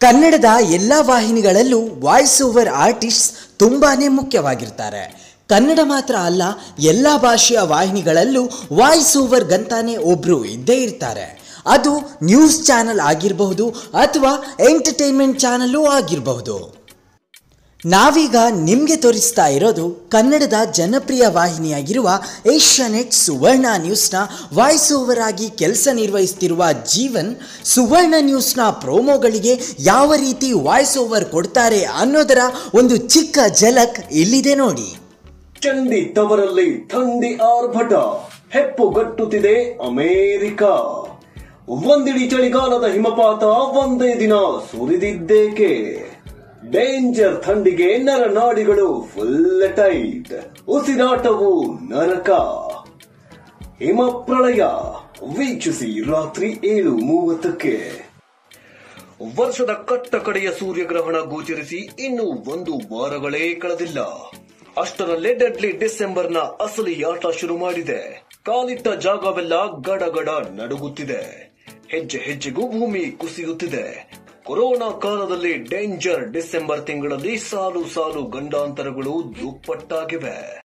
ಕನ್ನಡದ ಎಲ್ಲ ವಾಹಿನಿಗಳಲ್ಲೂ voice over artist ತುಂಬಾನೇ ಮುಖ್ಯವಾಗಿರ್ತಾರೆ ಕನ್ನಡ ಮಾತ್ರ ಅಲ್ಲ ಎಲ್ಲ ಭಾಷೆಯ ವಾಹಿನಿಗಳಲ್ಲೂ ವಾಯ್ಸ್ ಓವರ್ ಗಂತಾನೆ ಒಬ್ರು ಇದ್ದೇ ಇರ್ತಾರೆ ಅದು ನ್ಯೂಸ್ ಚಾನೆಲ್ ಆಗಿರಬಹುದು ಅಥವಾ ಎಂಟರ್ಟೈನ್ಮೆಂಟ್ ಚಾನಲ್ಲೂ ಆಗಿರಬಹುದು ನಾವೀಗ ನಿಮಗೆ ತೋರಿಸ್ತಾ ಇರೋದು ಕನ್ನಡದ ಜನಪ್ರಿಯ ವಾಹಿನಿಯಾಗಿರುವ ಏಷ್ಯಾನೆಟ್ ಸುವರ್ಣ ನ್ಯೂಸ್ನ ವಾಯ್ಸ್ ಓವರ್ ಆಗಿ ಕೆಲಸ ನಿರ್ವಹಿಸ್ತಿರುವ ಜೀವನ್ ಸುವರ್ಣ ನ್ಯೂಸ್ನ ಪ್ರೋಮೋಗಳಿಗೆ ಯಾವ ರೀತಿ ವಾಯ್ಸ್ ಓವರ್ ಕೊಡ್ತಾರೆ ಅನ್ನೋದರ ಒಂದು ಚಿಕ್ಕ ಝಲಕ್ ಇಲ್ಲಿದೆ ನೋಡಿ ಚಂಡಿ ತವರಲ್ಲಿ ಥಂಡಿ ಆರ್ಭಟ ಹೆಪ್ಪುಗಟ್ಟುತ್ತಿದೆ ಅಮೇರಿಕ ಒಂದಿಡಿ ಚಳಿಗಾಲದ ಹಿಮಪಾತ ಒಂದೇ ದಿನ ಸುರಿದಿದ್ದೇಕೆ ಡೇಂಜರ್ ಥಂಡಿಗೆ ನರನಾಡಿಗಳು ಫುಲ್ ಟೈಟ್ ಉಸಿರಾಟವು ನರಕ ಹಿಮ ಪ್ರಳಯ ವೀಕ್ಷಿಸಿ ರಾತ್ರಿ ಏಳು ಮೂವತ್ತಕ್ಕೆ ವರ್ಷದ ಕಟ್ಟ ಕಡೆಯ ಸೂರ್ಯಗ್ರಹಣ ಗೋಚರಿಸಿ ಇನ್ನು ಒಂದು ವಾರಗಳೇ ಕಳೆದಿಲ್ಲ ಅಷ್ಟರಲ್ಲೇ ಡೆಡ್ಲಿ ಡಿಸೆಂಬರ್ನ ಅಸಲಿ ಆಟ ಶುರು ಮಾಡಿದೆ ಕಾಲಿಟ್ಟ ಜಾಗವೆಲ್ಲ ಗಡಗಡ ನಡುಗುತ್ತಿದೆ ಹೆಜ್ಜೆ ಹೆಜ್ಜೆಗೂ ಭೂಮಿ ಕುಸಿಯುತ್ತಿದೆ ಕೊರೋನಾ ಕಾಲದಲ್ಲಿ ಡೇಂಜರ್ ಡಿಸೆಂಬರ್ ತಿಂಗಳಲ್ಲಿ ಸಾಲು ಸಾಲು ಗಂಡಾಂತರಗಳು ದುಪ್ಪಟ್ಟಾಗಿವೆ